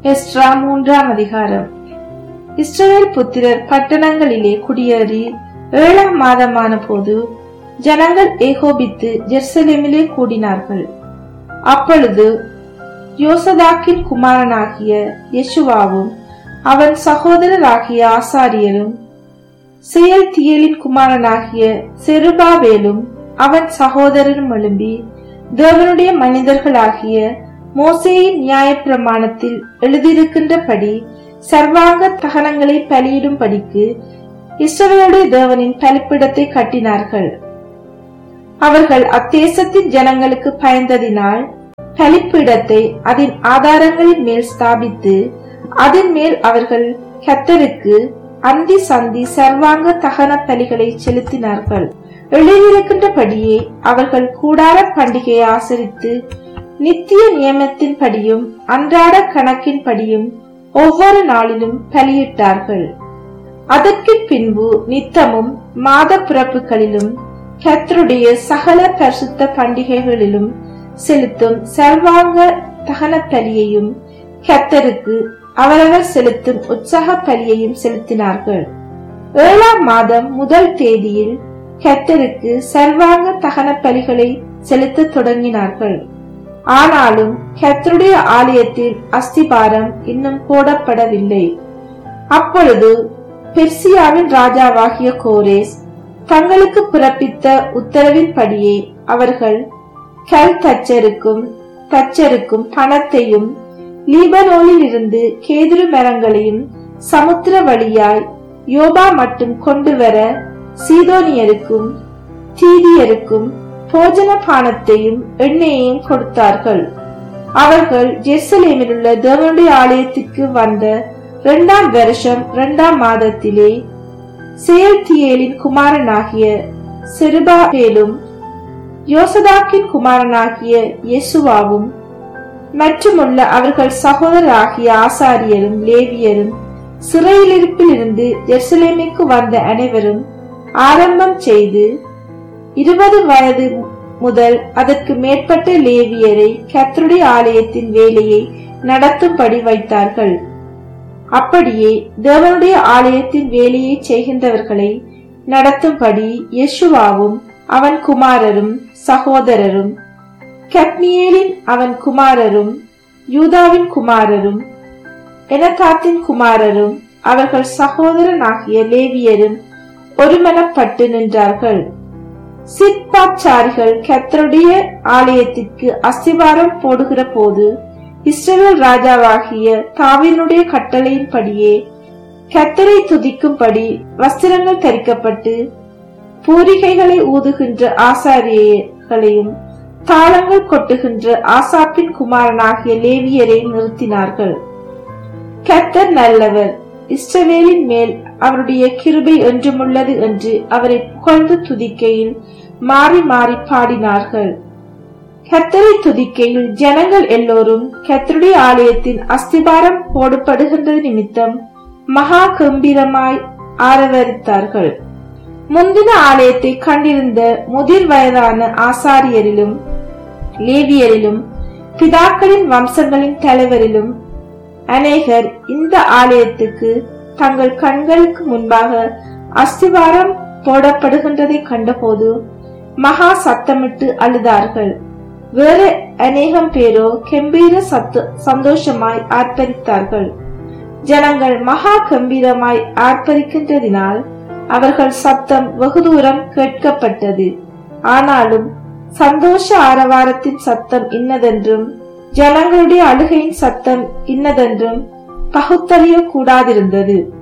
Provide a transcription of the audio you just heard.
extra மூன்றாம் அதிகாரம் இஸ்ரவேல் புத்திரர் பட்டணங்களிலே குடியேறி ஏழாம் மாதமான போது ஜனங்கள் ஏகோபித்து ஜெருசலேமிலே கூடினார்கள் அப்பொழுது யோசதாக்கின் குமாரனாகிய யெஷுவாவும் அவன் சகோதரராகிய ஆசாரியரும் செயல்தியலின் குமாரனாகிய செருபாபேலும் அவன் சகோதரரும் எழும்பி தேவனுடைய மனிதர்களாகிய மோசேயின் நியாயப்பிரமாணத்தில் எழுதியிருக்கின்றபடி சர்வாங்க தகனங்களை பலியிடும்படிக்கு இஸ்ரவேலுடைய தேவனின் பலிப்பிடத்தை கட்டினார்கள் அவர்கள் அத்தேசத்தின் ஜனங்களுக்கு பயந்ததினால் பலிப்பீடத்தை அதன் ஆதாரங்களின் மேல் ஸ்தாபித்து அதன் மேல் அவர்கள் கத்தருக்கு அந்தி சந்தி சர்வாங்க தகன பலிகளை செலுத்தினார்கள் எழுதியிருக்கின்றபடியே அவர்கள் கூடார பண்டிகையை ஆசரித்து நித்திய நியமத்தின்படியும் அன்றாட கணக்கின்படியும் ஒவ்வொரு நாளிலும் பலியிட்டார்கள் அதற்கு பின்பு நித்தமும் மாத பிறப்புகளிலும் கத்தருடைய சகல பரிசுத்த பண்டிகைகளிலும் செலுத்தும் சர்வாங்க தகன பலியையும் கத்தருக்கு அவரவர் செலுத்தும் உற்சாக பலியையும் செலுத்தினார்கள் ஏழாம் மாதம் முதல் தேதியில் கத்தருக்கு சர்வாங்க தகன பலிகளை செலுத்த தொடங்கினார்கள் ஆனாலும் கத்தருடைய ஆலயத்தில் அஸ்திபாரம் இன்னும் போடப்படவில்லை அப்பொழுது பெர்சியாவின் ராஜாவாகிய கோரேஸ் தங்களுக்கு பிறப்பித்த உத்தரவின்படியே அவர்கள் கல் தச்சருக்கும் தச்சருக்கும் பணத்தையும் லீபனோனில் இருந்து கேதுரு மரங்களையும் சமுத்திர வழியாய் யோபா மட்டும் கொண்டு வர சீதோனியருக்கும் தீதியருக்கும் போஜன பானத்தையும் எண்ணெயையும் கொடுத்தார்கள் அவர்கள் ஜெருசலேமில் உள்ள தேவனுடைய ஆலயத்திற்கு வந்த இரண்டாம் வருஷம் இரண்டாம் மாதத்திலே செயல்தியேலின் குமாரனாகிய செருபாபேலும் யோசதாக்கின் குமாரனாகிய யெசுவாவும் மற்றுமுள்ள அவர்கள் சகோதரராகிய ஆசாரியரும் லேவியரும் சிறையிலிருப்பில் இருந்து ஜெருசலேமிற்கு வந்த அனைவரும் ஆரம்பம் செய்து இருபது வயது முதல் அதற்கு மேற்பட்ட லேவியரை கத்தருடைய ஆலயத்தின் வேலையை நடத்தும்படி வைத்தார்கள் அப்படியே தேவனுடைய ஆலயத்தின் வேலையை செய்கின்றவர்களை நடத்தும்படி யெசுவாவும் அவன் குமாரரும் சகோதரரும் கப்மியேலின் அவன் குமாரரும் யூதாவின் குமாரரும் எனதாத்தின் குமாரரும் அவர்கள் சகோதரனாகிய லேவியரும் ஒருமனப்பட்டு நின்றார்கள் சிற்பாச்சாரிகள் கத்தருடைய ஆலயத்திற்கு அஸ்திவாரம் போடுகிற போது இஸ்ரவேல் ராஜாவாகிய தாவினுடைய கட்டளையின்படியே கத்தரை துதிக்கும்படி வஸ்திரங்கள் தரிக்கப்பட்டு பூரிகைகளை ஊதுகின்ற ஆசாரியர்களையும் தாளங்கள் கொட்டுகின்ற ஆசாப்பின் குமாரனாகிய லேவியரை நிறுத்தினார்கள் கத்தர் நல்லவர் இஸ்ரவேலின் மேல் அவருடைய கிருபை என்றுமுள்ளது என்று அவரை புகழ்ந்து துதிக்கையில் மாறி மாறி பாடினார்கள் கத்தரை துதிக்கையில் ஜனங்கள் எல்லோரும் கத்தருடைய ஆலயத்தின் அஸ்திபாரம் போடப்படுகின்றது நிமித்தம் மகா கம்பீரமாய் ஆரவரித்தார்கள் முந்தின ஆலயத்தை கண்டிருந்த முதிர் வயதான ஆசாரியரிலும் லேவியரிலும் பிதாக்களின் வம்சங்களின் தலைவரிலும் அநேகர் இந்த ஆலயத்துக்கு தங்கள் கண்களுக்கு முன்பாக அஸ்திவாரம் போடப்படுகின்றதை கண்டபோது மகா சத்தமிட்டு அழுதார்கள் வேறு அநேகம் பேரோ கம்பீர சத்து சந்தோஷமாய் ஆர்ப்பரித்தார்கள் ஜனங்கள் மகா கம்பீரமாய் ஆர்ப்பரிக்கின்றதினால் அவர்கள் சத்தம் வெகு தூரம் கேட்கப்பட்டது ஆனாலும் சந்தோஷ ஆரவாரத்தின் சத்தம் இன்னதென்றும் ஜனங்களுடைய அழுகையின் சத்தம் இன்னதென்றும் பகுத்தறிய கூடாதிருந்தது